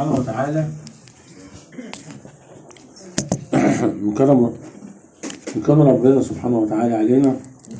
سبحانه وتعالى من كرم من كرم ربنا سبحانه وتعالى علينا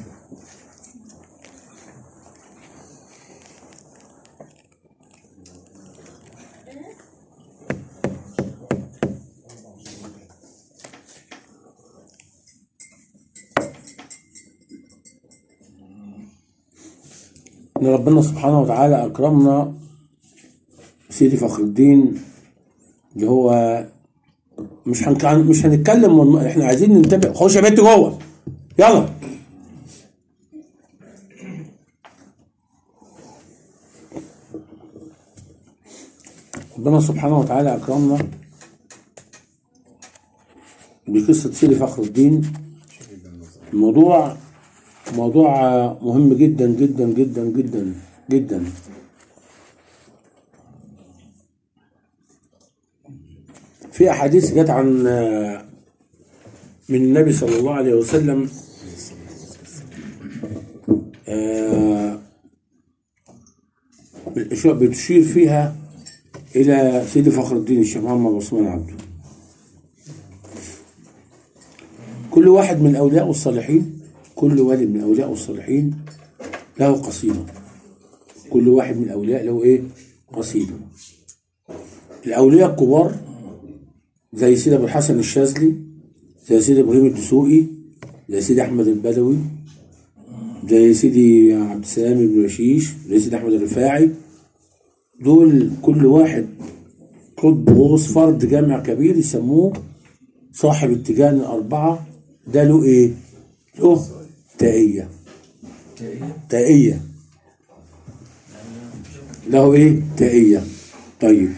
ان ربنا سبحانه وتعالى اكرمنا سيدي فخر الدين اللي هو مش هنك... مش هنتكلم ون... احنا عايزين ننتبه خش يا بنت جوه يلا ربنا سبحانه وتعالى اكرمنا بقصة سيدي فخر الدين الموضوع موضوع مهم جدا جدا جدا جدا جدا في احاديث جت عن من النبي صلى الله عليه وسلم آه، بتشير فيها الى سيدي فخر الدين الشيخ محمد عثمان عبده كل واحد من اولياء الصالحين كل ولي من اولياء الصالحين له قصيده كل واحد من الاولياء له ايه قصيده الاولياء الكبار زي سيدي ابو الحسن الشاذلي زي سيدي ابراهيم الدسوقي زي سيدي احمد البدوي زي سيدي عبد السلام بن بشيش زي سيدي احمد الرفاعي دول كل واحد قطب غوص فرد جامع كبير يسموه صاحب التيجان الاربعه ده له ايه؟ له تائيه تائيه له ايه؟ تائيه طيب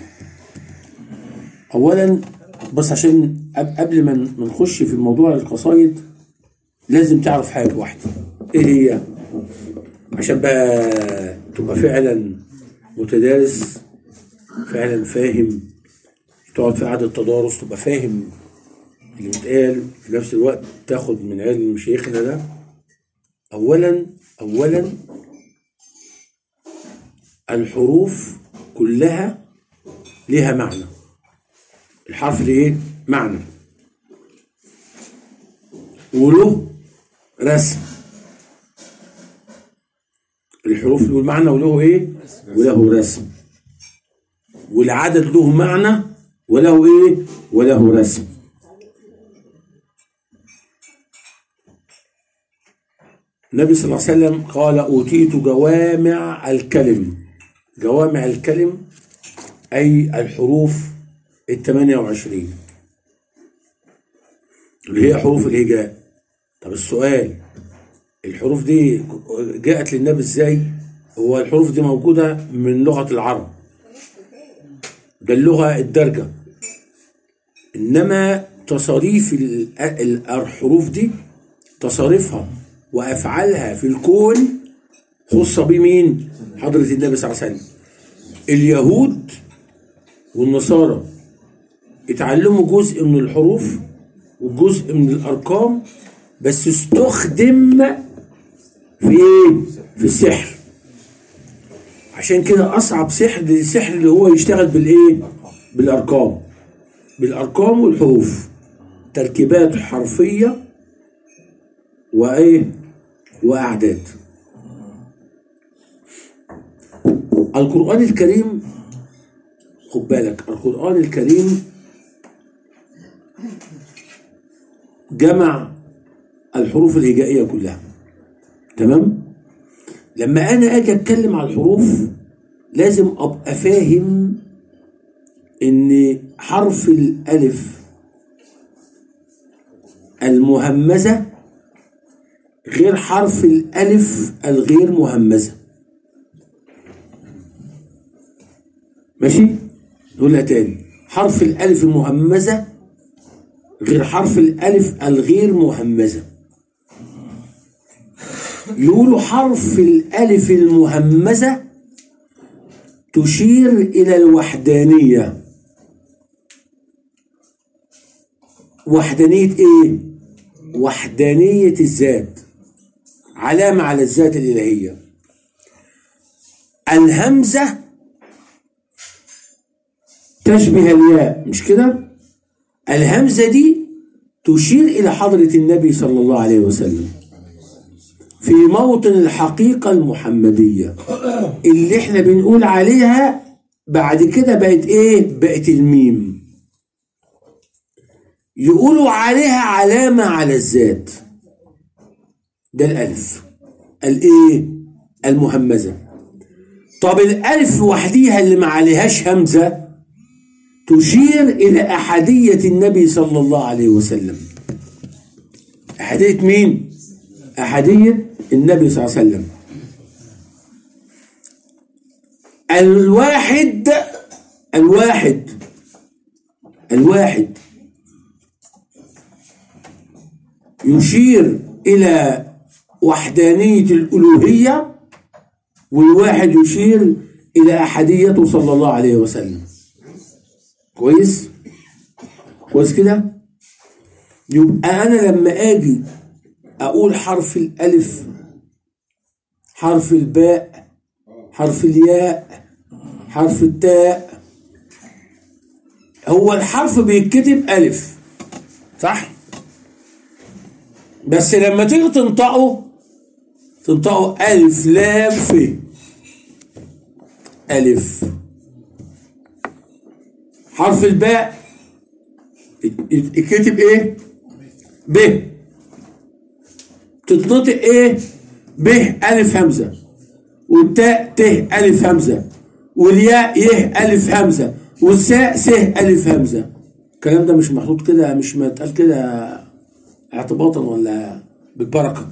اولا بس عشان قب- قبل ما ن- ما نخش في موضوع القصايد لازم تعرف حاجه واحده ايه هي عشان بقى تبقى فعلا متدارس فعلا فاهم تقعد في قعده تدارس تبقى فاهم اللي بيتقال في نفس الوقت تاخد من علم شيخنا ده اولا اولا الحروف كلها ليها معنى الحرف ليه ايه معنى وله رسم الحروف له معنى وله ايه وله رسم والعدد له معنى وله ايه وله رسم النبي صلى الله عليه وسلم قال أوتيت جوامع الكلم جوامع الكلم أي الحروف الثمانية وعشرين اللي هي حروف الهجاء طب السؤال الحروف دي جاءت للنبي ازاي هو الحروف دي موجودة من لغة العرب ده اللغة الدارجة إنما تصاريف ال- ال- الحروف دي تصاريفها وأفعالها في الكون خص بمين حضرة النبي صلى الله عليه وسلم اليهود والنصارى اتعلموا جزء من الحروف وجزء من الارقام بس استخدم في ايه في السحر عشان كده اصعب سحر السحر اللي هو يشتغل بالايه بالارقام بالارقام والحروف تركيبات حرفيه وايه واعداد القران الكريم خد بالك القرآن الكريم جمع الحروف الهجائية كلها تمام لما أنا أجي أتكلم على الحروف لازم أبقى فاهم إن حرف الألف المهمزة غير حرف الألف الغير مهمزة ماشي نقولها تاني حرف الألف المهمزة غير حرف الألف الغير مهمزة يقولوا حرف الألف المهمزة تشير إلى الوحدانية وحدانية إيه؟ وحدانية الذات علامة على الذات الإلهية تشبه الياء مش كده الهمزة دي تشير إلى حضرة النبي صلى الله عليه وسلم في موطن الحقيقة المحمدية اللي احنا بنقول عليها بعد كده بقت ايه بقت الميم يقولوا عليها علامة على الذات ده الألف الايه المهمزة طب الألف وحديها اللي ما عليهاش همزة تشير إلى أحدية النبي صلى الله عليه وسلم أحدية مين؟ أحدية النبي صلى الله عليه وسلم الواحد الواحد الواحد يشير إلى وحدانية الألوهية والواحد يشير إلى أحديته صلى الله عليه وسلم كويس كويس كده يبقى أنا لما أجي أقول حرف الألف حرف الباء حرف الياء حرف التاء هو الحرف بيتكتب ألف صح بس لما تيجي تنطقه تنطقه ألف لام ف ألف حرف الباء يتكتب ايه ب تتنطق ايه ب ألف همزة والتاء ت ألف همزة والياء يه ألف همزة والساء س ألف همزة الكلام ده مش محطوط كده مش متقال كده اعتباطا ولا بالبركة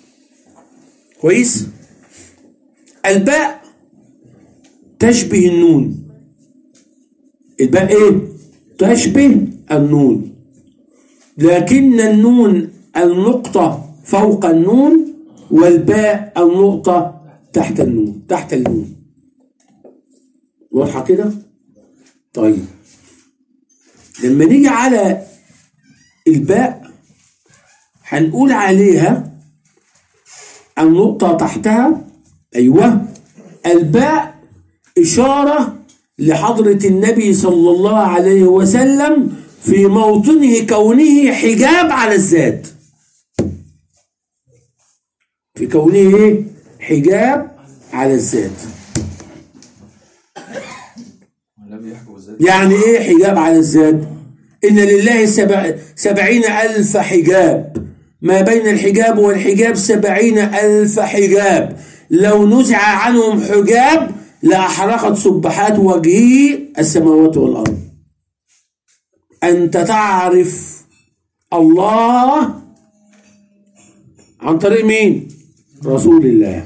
كويس الباء تشبه النون الباء ايه تشبه النون لكن النون النقطة فوق النون والباء النقطة تحت النون تحت النون واضحة كده طيب لما نيجي على الباء هنقول عليها النقطة تحتها أيوة الباء إشارة لحضرة النبي صلى الله عليه وسلم في موطنه كونه حجاب على الذات في كونه إيه؟ حجاب على الذات النبي يحكم الذات يعني ايه حجاب على الذات ان لله سبع سبعين الف حجاب ما بين الحجاب والحجاب سبعين الف حجاب لو نزع عنهم حجاب لأحرقت سبحات وجهه السماوات والأرض أنت تعرف الله عن طريق مين رسول الله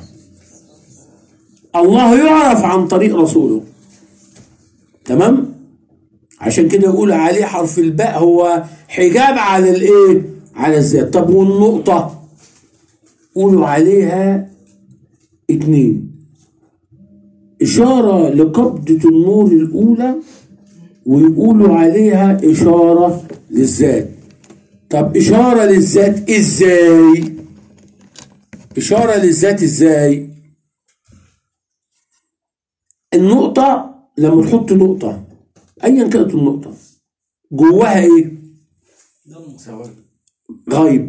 الله يعرف عن طريق رسوله تمام عشان كده يقول عليه حرف الباء هو حجاب على الايه على الذات طب والنقطة قولوا عليها اتنين إشارة لقبضة النور الأولى ويقولوا عليها إشارة للذات طب إشارة للذات إزاي إشارة للذات إزاي النقطة لما نحط نقطة أيا كانت النقطة جواها إيه سواء غيب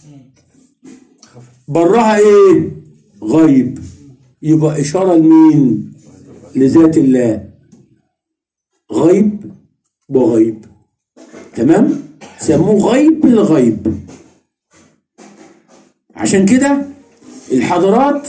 براها ايه غيب يبقى اشاره لمين لذات الله غيب وغيب تمام سموه غيب الغيب عشان كده الحضارات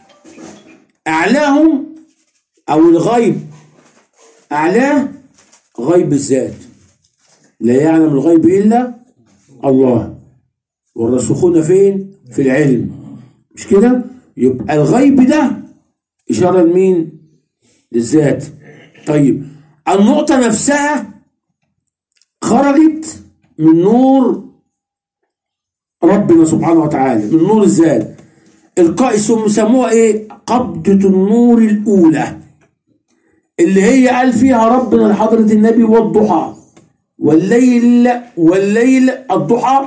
اعلاهم او الغيب اعلاه غيب الذات لا يعلم الغيب الا الله والراسخون فين في العلم مش كده يبقى الغيب ده إشارة لمين للذات طيب النقطة نفسها خرجت من نور ربنا سبحانه وتعالى من نور الذات القاء ثم سموها ايه قبضة النور الأولى اللي هي قال فيها ربنا لحضرة النبي والضحى والليل والليل الضحى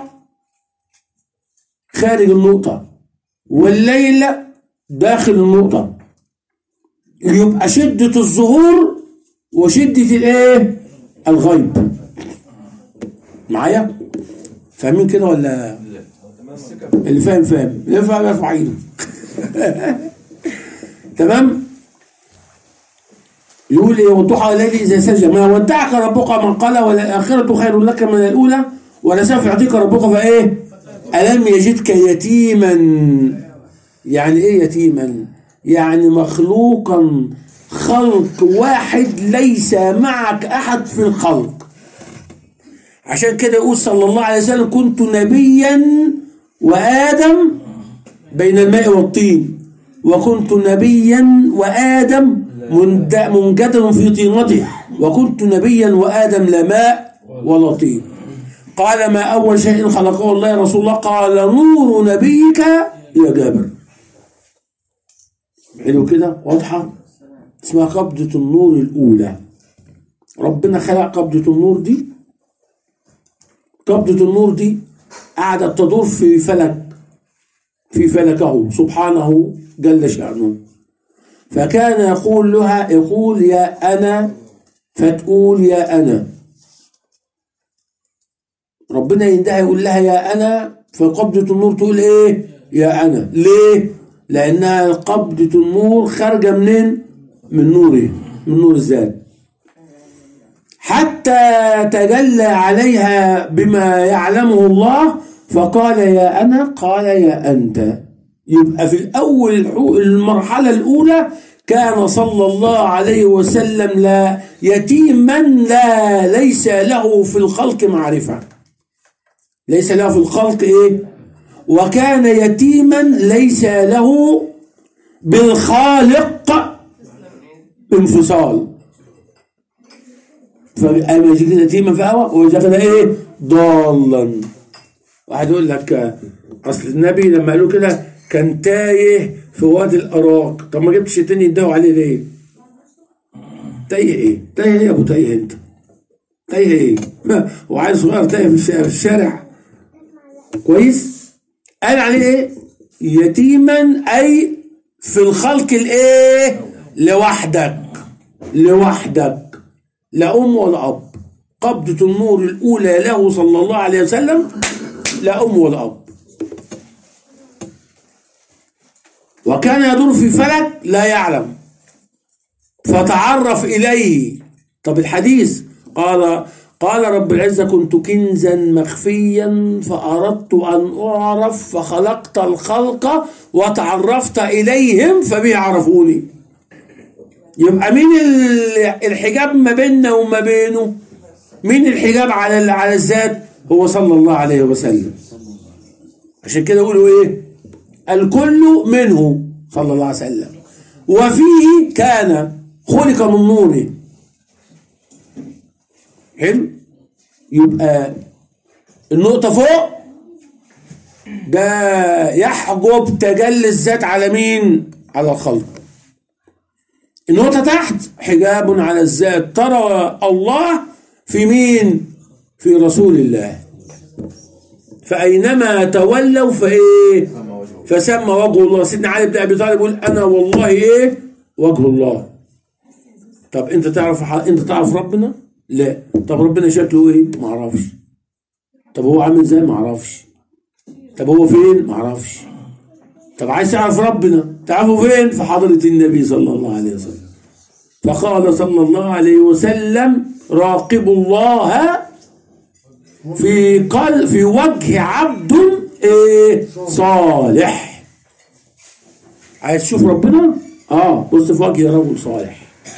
خارج النقطة والليل داخل النقطة يبقى شدة الظهور وشدة الايه الغيب معايا فاهمين كده ولا اللي فاهم فاهم اللي فاهم يرفع ايده تمام يقول ايه والضحى والليل اذا سجى ما ودعك ربك من قال وللاخره خير لك من الاولى ولسوف يعطيك ربك فايه الم يجدك يتيما يعني ايه يتيما يعني مخلوقا خلق واحد ليس معك احد في الخلق عشان كده يقول صلى الله عليه وسلم كنت نبيا وادم بين الماء والطين وكنت نبيا وادم مند- منجدل في طينته وكنت نبيا وادم لا ماء ولا طين قال ما اول شيء خلقه الله يا رسول الله قال نور نبيك يا جابر حلو كده واضحه اسمها قبضه النور الاولى ربنا خلق قبضه النور دي قبضه النور دي قعدت تدور في فلك في فلكه سبحانه جل شأنه فكان يقول لها يقول يا أنا فتقول يا أنا ربنا يندهى يقول لها يا أنا فقبضة النور تقول إيه يا أنا ليه لأنها قبضة النور خارجة منين من نوره من نور الذات حتى تجلى عليها بما يعلمه الله فقال يا أنا قال يا أنت يبقى في الأول الحو- المرحلة الأولى كان صلى الله عليه وسلم لا يتيما لا ليس له في الخلق معرفة ليس له في الخلق إيه وكان يتيما ليس له بالخالق انفصال فأما يجي كده يتيما في هوا ويجي كده إيه ضالا واحد يقول لك آه، اصل النبي لما قالوا كده كان تايه في وادي الاراك طب ما جبتش تاني يدعوا عليه ليه؟ تايه ايه؟ تايه ايه يا ابو تايه انت؟ تايه ايه؟ وعيل صغير تايه في الشارع, في الشارع. كويس؟ قال عليه ايه؟ يتيما اي في الخلق الايه؟ لوحدك لوحدك لا ام ولا اب قبضة النور الأولى له صلى الله عليه وسلم لا أم ولا أب وكان يدور في فلك لا يعلم فتعرف إليه طب الحديث قال قال رب العزة كنت كنزا مخفيا فأردت أن أعرف فخلقت الخلق وتعرفت إليهم فبه عرفوني يبقى مين ال- الحجاب ما بيننا وما بينه مين الحجاب على ال- على الذات هو صلى الله عليه وسلم عشان كده يقولوا ايه الكل منه صلى الله عليه وسلم وفيه كان خلق من نوره حلو يبقى النقطة فوق ده يحجب تجلي الذات على مين على الخلق النقطة تحت حجاب على الذات ترى الله في مين في رسول الله فأينما تولوا فإيه فسمى وجه الله سيدنا علي بن أبي طالب يقول أنا والله إيه وجه الله طب أنت تعرف أنت تعرف ربنا لا طب ربنا شكله إيه ما أعرفش طب هو عامل إزاي ما أعرفش طب هو فين ما أعرفش طب عايز تعرف ربنا تعرفه فين في حضرة النبي صلى الله عليه وسلم فقال صلى الله عليه وسلم راقبوا الله في قلب في وجه عبد ايه صالح عايز تشوف ربنا اه بص في وجه رجل صالح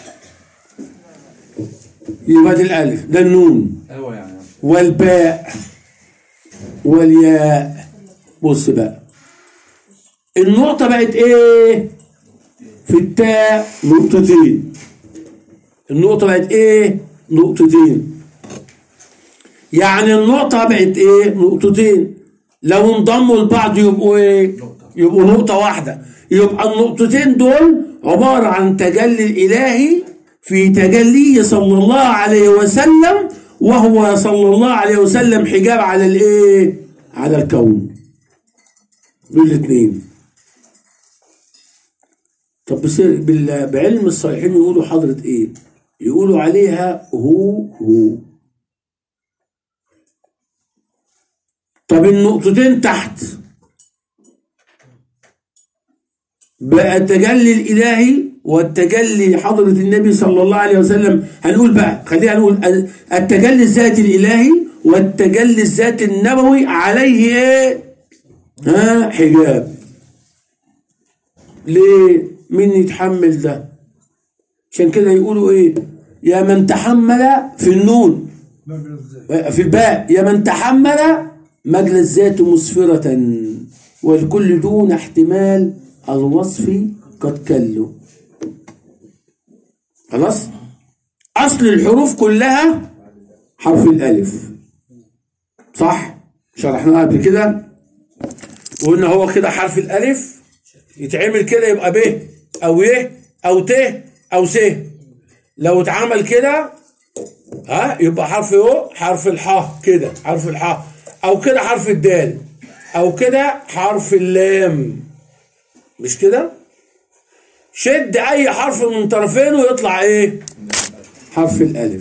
يبقى دي الالف ده النون ايوه يعني والباء والياء بص بقى النقطة بقت ايه في التاء نقطتين النقطة بقت ايه نقطتين يعني النقطة بقت ايه نقطتين لو انضموا لبعض يبقوا ايه يبقوا نقطة واحدة يبقى النقطتين دول عبارة عن تجلي الإلهي في تجليه صلى الله عليه وسلم وهو صلى الله عليه وسلم حجاب على الايه على الكون دول الاثنين طب بصير بال- بعلم الصالحين يقولوا حضرة ايه يقولوا عليها هو هو طب النقطتين تحت بقى التجلي الإلهي والتجلي حضرة النبي صلى الله عليه وسلم هنقول بقى خلينا نقول ال- التجلي الذاتي الإلهي والتجلي الذاتي النبوي عليه ايه؟ ها حجاب ليه؟ مين يتحمل ده؟ عشان كده يقولوا ايه؟ يا من تحمل في النون في الباء يا من تحمل مجل الذات مسفرة والكل دون احتمال الوصف قد كله خلاص أصل الحروف كلها حرف الألف صح شرحناها قبل كده وقلنا هو كده حرف الألف يتعمل كده يبقى ب أو ي أو ت أو س لو اتعمل كده ها يبقى حرف او حرف الحاء كده حرف الحاء او كده حرف الدال او كده حرف اللام مش كده شد اي حرف من طرفينه يطلع ايه حرف الالف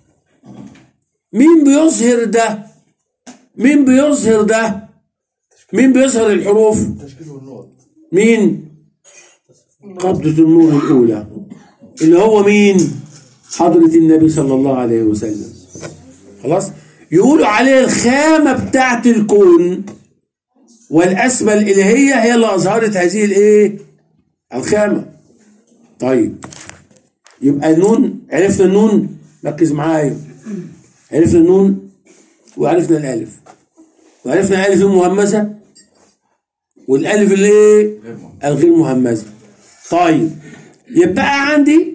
مين بيظهر ده مين بيظهر ده مين بيظهر الحروف تشكيل والنقط مين قبضة النور الأولى اللي هو مين حضرة النبي صلى الله عليه وسلم خلاص يقولوا عليه الخامة بتاعت الكون والأسمى الإلهية هي اللي أظهرت هذه الإيه الخامة طيب يبقى النون عرفنا النون ركز معايا عرفنا النون وعرفنا الألف وعرفنا الألف المهمسة والألف اللي إيه غير مهم الغير مهمزة طيب يبقى عندي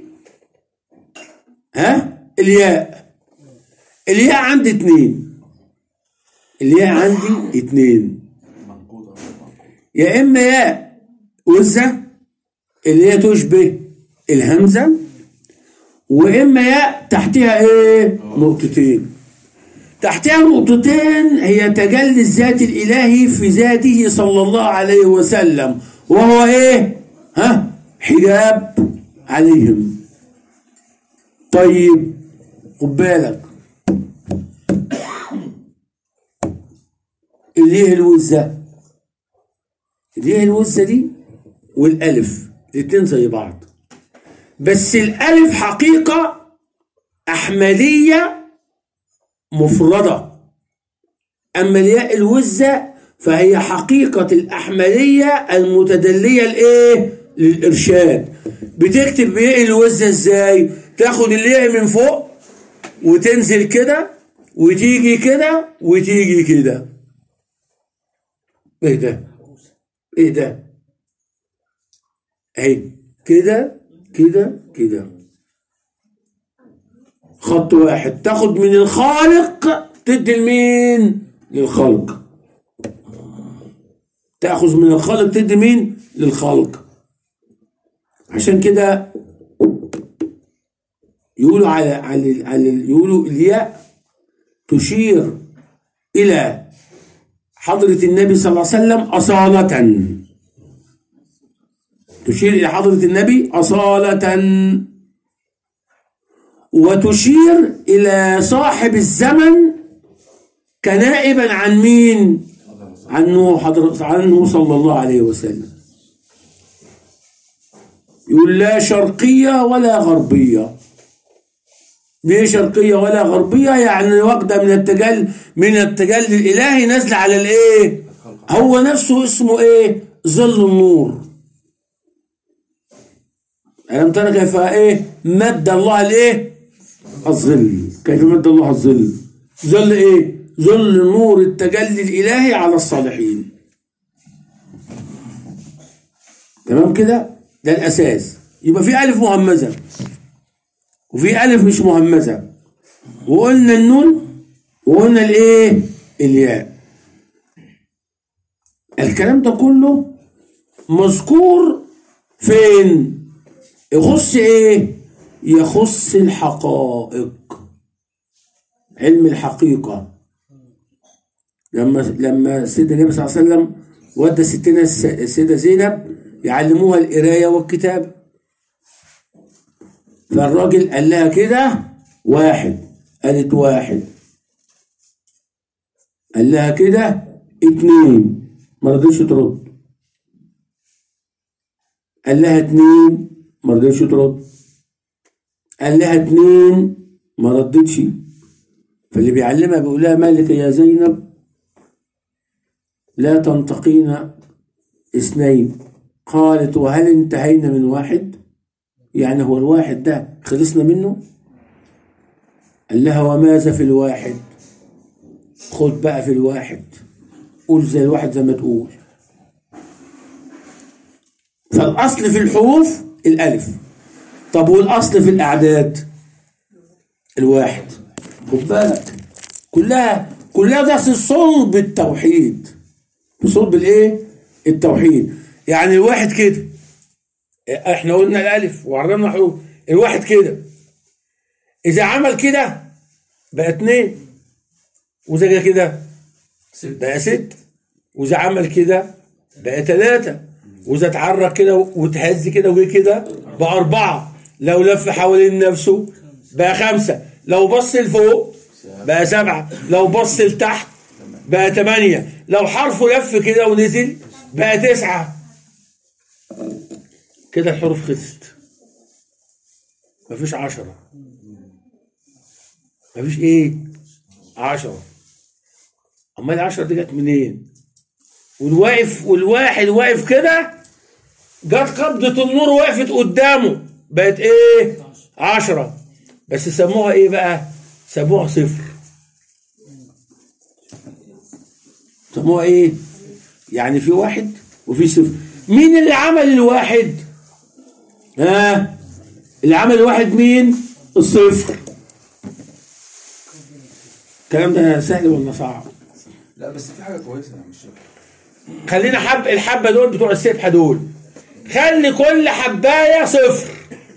ها الياء الياء عندي اتنين الياء عندي اتنين منقوطة غير منقوطة يا اما ياء وزة اللي هي تشبه الهمزة واما ياء تحتها ايه نقطتين تحتها نقطتين هي تجلي الذات الالهي في ذاته صلى الله عليه وسلم وهو ايه ها حجاب عليهم طيب خد بالك اللي هي الوزه اللي هي الوزه دي والالف الاتنين زي بعض بس الالف حقيقه احمديه مفرده اما الياء الوزه فهي حقيقه الاحمديه المتدليه لايه للارشاد بتكتب بايه الوزه ازاي تاخد الياء من فوق وتنزل كده وتيجي كده وتيجي كده ايه ده ايه ده اهي كده كده كده خط واحد تاخد من الخالق تدي لمين للخلق تاخذ من الخالق تدي مين للخلق عشان كده يقولوا على على, على يقولوا الياء تشير الى حضرة النبي صلى الله عليه وسلم أصالة تشير إلى حضرة النبي أصالة وتشير إلى صاحب الزمن كنائبا عن مين؟ عنه حضرة عنه صلى الله عليه وسلم يقول لا شرقية ولا غربية ليه شرقية ولا غربية يعني واخدة من التجل من التجلي الإلهي نازلة على الإيه؟ هو نفسه اسمه إيه؟ ظل النور ألم ترى كيف إيه؟ مد الله الإيه؟ الظل كيف مد الله الظل؟ ظل إيه؟ ظل نور التجلي الإلهي على الصالحين تمام كده؟ ده الأساس يبقى في ألف مهمزة وفي ألف مش مهمزة وقلنا النون وقلنا الإيه؟ الياء الكلام ده كله مذكور فين؟ يخص إيه؟ يخص الحقائق علم الحقيقة لما لما سيدنا النبي صلى الله عليه وسلم ودى ستنا الس- السيدة زينب يعلموها القراية والكتابة فالراجل قال لها كده واحد قالت واحد قال لها كده اتنين ما رضيتش ترد قال لها اتنين ما رضيتش ترد قال لها اتنين ما ردتش فاللي بيعلمها بيقول لها مالك يا زينب لا تنتقين اثنين قالت وهل انتهينا من واحد يعني هو الواحد ده خلصنا منه قال لها وماذا في الواحد خد بقى في الواحد قول زي الواحد زي ما تقول فالأصل في الحروف الألف طب والأصل في الأعداد الواحد خد بالك كلها كلها ده في صلب التوحيد في صلب الايه التوحيد يعني الواحد كده احنا قلنا الالف وعرفنا حروف الواحد كده اذا عمل كده بقى اتنين واذا جه كده بقى ست واذا عمل كده بقى ثلاثة واذا اتحرك كده وتهز كده وجه كده بقى أربعة لو لف حوالين نفسه بقى خمسة لو بص لفوق بقى سبعة لو بص لتحت بقى ثمانية لو حرفه لف كده ونزل بقى تسعة كده الحروف خلصت مفيش عشرة مفيش ايه عشرة اما العشرة دي جت منين والواقف والواحد واقف كده جت قبضة النور وقفت قدامه بقت ايه عشرة بس سموها ايه بقى سموها صفر سموها ايه يعني في واحد وفي صفر مين اللي عمل الواحد ها اللي عمل الواحد مين الصفر الكلام ده سهل ولا صعب لا بس في حاجه كويسه يا عم الشيخ خلينا حب الحبه دول بتوع السبحه دول خلي كل حبايه صفر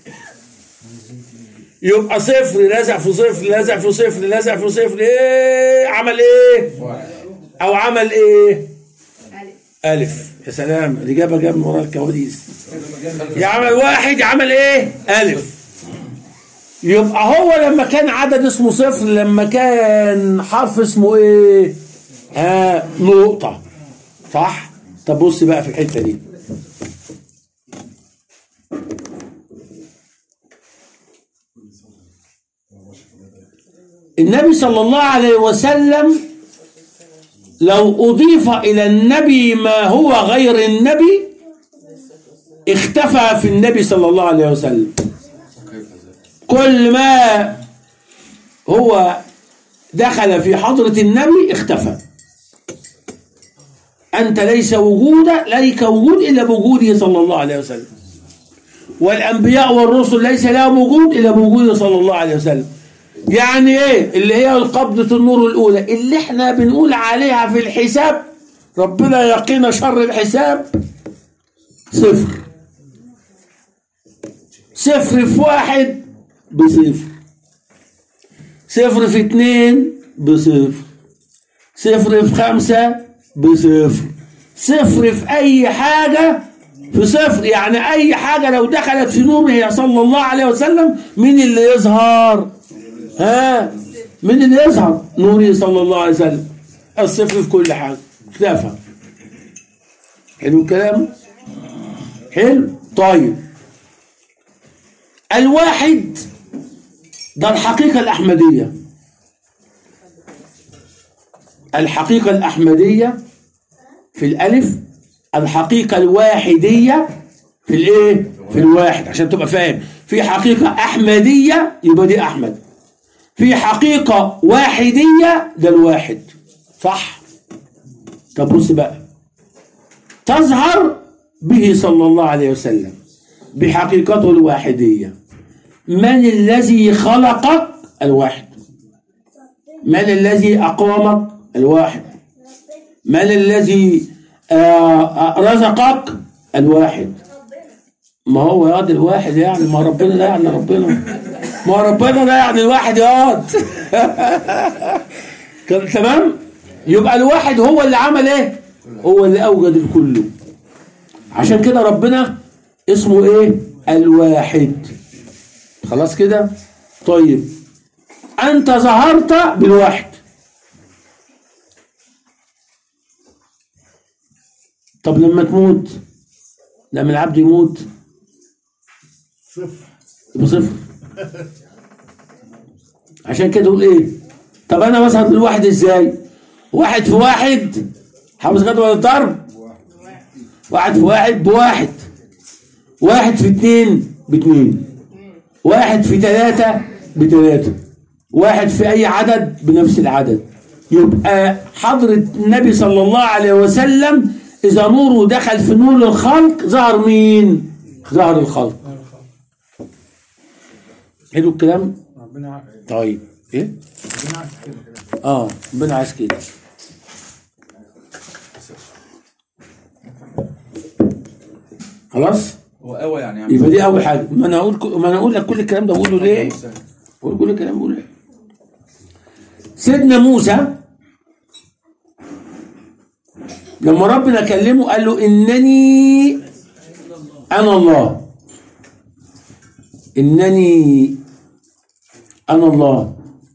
يبقى صفر لزق في صفر لزق في صفر لزق في صفر ايه عمل ايه او عمل ايه الف يا سلام الاجابه جاب من ورا الكواليس يعمل واحد عمل ايه الف يبقى هو لما كان عدد اسمه صفر لما كان حرف اسمه ايه آه نقطه صح طب بص بقى في الحته دي النبي صلى الله عليه وسلم لو أضيف إلى النبي ما هو غير النبي اختفى في النبي صلى الله عليه وسلم كل ما هو دخل في حضرة النبي اختفى أنت ليس وجود ليك وجود إلا بوجوده صلى الله عليه وسلم والأنبياء والرسل ليس لهم وجود إلا بوجوده صلى الله عليه وسلم يعني ايه اللي هي القبضة النور الأولى اللي احنا بنقول عليها في الحساب ربنا يقينا شر الحساب صفر صفر في واحد بصفر صفر في اتنين بصفر صفر في خمسة بصفر صفر في أي حاجة في صفر يعني أي حاجة لو دخلت في نوره صلى الله عليه وسلم مين اللي يظهر ها مين اللي يظهر نوره صلى الله عليه وسلم الصفر في كل حاجة اختفى حلو الكلام حلو طيب الواحد ده الحقيقة الأحمدية الحقيقة الأحمدية في الألف الحقيقة الواحدية في الإيه؟ في الواحد عشان تبقى فاهم في حقيقة أحمدية يبقى دي أحمد في حقيقة واحدية ده الواحد صح طب بص بقى تظهر به صلى الله عليه وسلم بحقيقته الواحدية من الذي خلقك الواحد من الذي أقامك الواحد من الذي آه، آه، رزقك الواحد ما هو يا واد الواحد يعني ما ربنا ده يعني ربنا ما ربنا ده يعني الواحد يا واد كان تمام يبقى الواحد هو اللي عمل ايه هو اللي اوجد الكل عشان كده ربنا اسمه ايه الواحد خلاص كده طيب انت ظهرت بالواحد طب لما تموت لما العبد يموت صفر يبقى صفر عشان كده تقول ايه طب انا بظهر بالواحد ازاي واحد في واحد حافظ جدول الضرب واحد في واحد بواحد واحد في اتنين باتنين واحد في تلاتة بتلاتة واحد في أي عدد بنفس العدد يبقى حضرة النبي صلى الله عليه وسلم إذا نوره دخل في نور الخلق ظهر مين؟ ظهر الخلق حلو الكلام؟ ربنا يعافيك طيب ايه؟ ربنا يعافيك كده كده اه ربنا عايز كده خلاص؟ هو قوي يعني يعني يبقى دي اول حاجه ما انا اقول ما انا اقول لك كل الكلام ده بقوله ليه بقول كل الكلام بقوله ليه سيدنا موسى لما ربنا كلمه قال له انني انا الله انني انا الله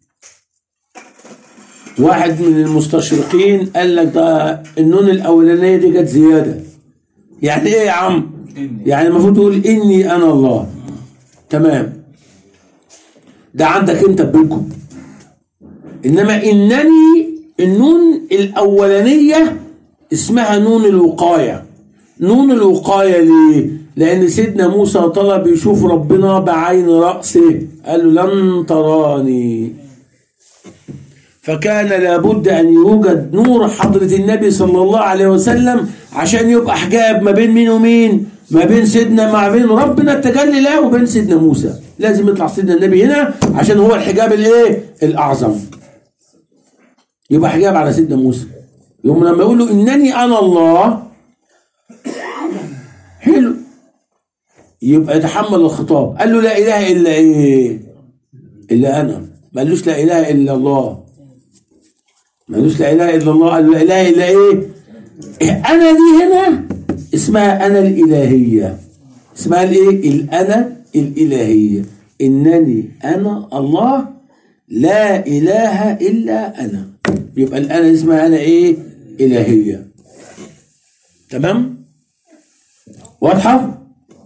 واحد من المستشرقين قال لك ده النون الاولانيه دي جت زياده يعني ايه يا عم إني. يعني المفروض تقول اني انا الله تمام ده عندك انت بينكم انما انني النون الاولانيه اسمها نون الوقايه نون الوقايه ليه لان سيدنا موسى طلب يشوف ربنا بعين راسه قال له لن تراني فكان لابد أن يوجد نور حضرة النبي صلى الله عليه وسلم عشان يبقى حجاب ما بين مين ومين ما بين سيدنا ما بين ربنا التجلي له وبين سيدنا موسى لازم يطلع سيدنا النبي هنا عشان هو الحجاب الايه الأعظم يبقى حجاب على سيدنا موسى يوم لما يقول له إنني أنا الله حلو يبقى يتحمل الخطاب قال له لا إله إلا إيه إلا أنا ما قالوش لا إله إلا الله ما قالوش لا اله الا الله قال لا اله الا ايه انا دي هنا اسمها انا الالهيه اسمها الايه الانا الالهيه انني انا الله لا اله الا انا يبقى الانا اسمها انا ايه الهيه تمام واضحه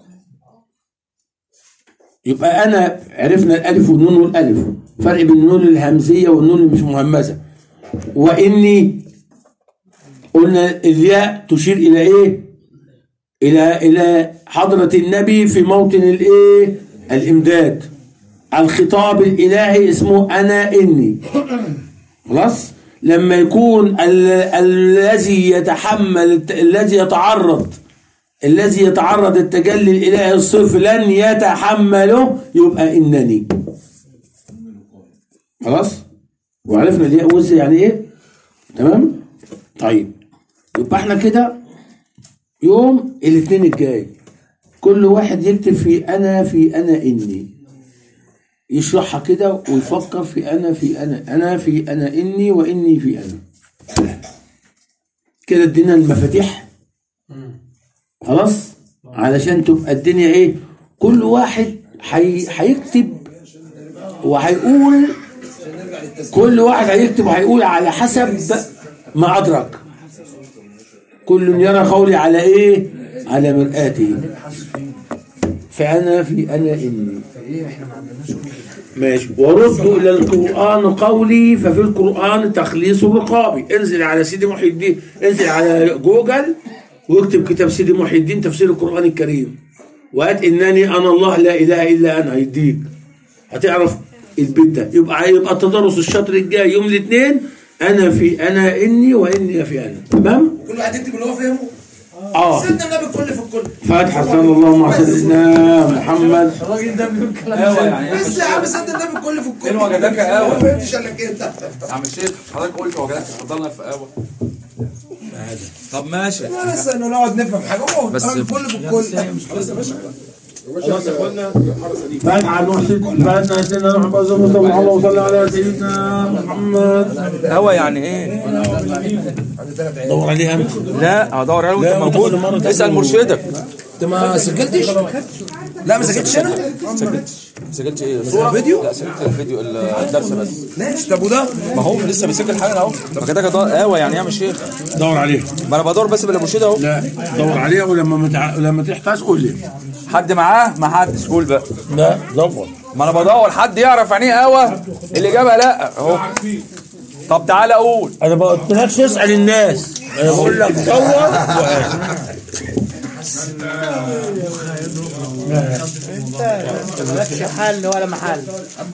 يبقى انا عرفنا الالف والنون والالف فرق بين النون الهمزيه والنون اللي مش مهمزه واني قلنا الياء تشير الى ايه الى الى حضره النبي في موطن الايه الامداد الخطاب الالهي اسمه انا اني خلاص لما يكون ال- الذي يتحمل الت- الذي يتعرض الذي يتعرض التجلي الالهي الصرف لن يتحمله يبقى انني خلاص وعرفنا الياء وز يعني ايه تمام طيب يبقى احنا كده يوم الاثنين الجاي كل واحد يكتب في انا في انا اني يشرحها كده ويفكر في انا في انا انا في انا اني واني في انا كده ادينا المفاتيح خلاص علشان تبقى الدنيا ايه كل واحد حي... هيكتب وهيقول كل واحد هيكتب وهيقول على حسب ما أدرك كل يرى قولي على إيه على مرآته فأنا في أنا إني فايه احنا ما عندناش أمور. ماشي ورد إلى القرآن قولي ففي القرآن تخليص الرقابي انزل على سيدي محي الدين انزل على جوجل واكتب كتاب سيدي محي الدين تفسير القرآن الكريم وهات إنني أنا الله لا إله إلا أنا هيديك هتعرف البيت ده يبقى يبقى التدرس الشطر الجاي يوم الاثنين أنا في أنا إني وإني في أنا تمام؟ كل واحد يكتب اللي هو فاهمه آه سيدنا النبي الكل في الكل فاتحة صلى الله مع سيدنا محمد الراجل ده بيقول كلام قوي زي- يعني بس يا عم سيدنا النبي الكل في الكل فين وجدك قهوة؟ ما فهمتش الا كده يا عم الشيخ حضرتك قلت وجدك فضلنا في قهوه طب ماشي بس انه نقعد نفهم حاجه هو بس- الراجل الكل في الكل فاتحة نوح فاتحة سيدنا محمد صلى الله عليه وسلم على سيدنا محمد قهوه يعني ايه دور عليها أنت لا هدور عليه لا، وانت وتاخد المرة موجود تانية. اسال مرشدك انت ما سجلتش؟ لا ما سجلتش انا؟ سجلت ايه صوره فيديو لا سجلت الفيديو الدرس بس ماشي طب وده ما هو لسه بيسجل حالا اهو ما كده كده قهوه يعني يا شيخ دور عليه ما انا بدور بس بالمرشد اهو لا دور عليه ولما متع... لما تحتاج قول لي حد معاه ما حدش قول بقى لا دور ما انا بدور حد يعرف يعني ايه قهوه الاجابه لا اهو طب تعالى قول انا ما قلتلكش اسال الناس انا بقول لك دور وقال مالكش حل ولا محل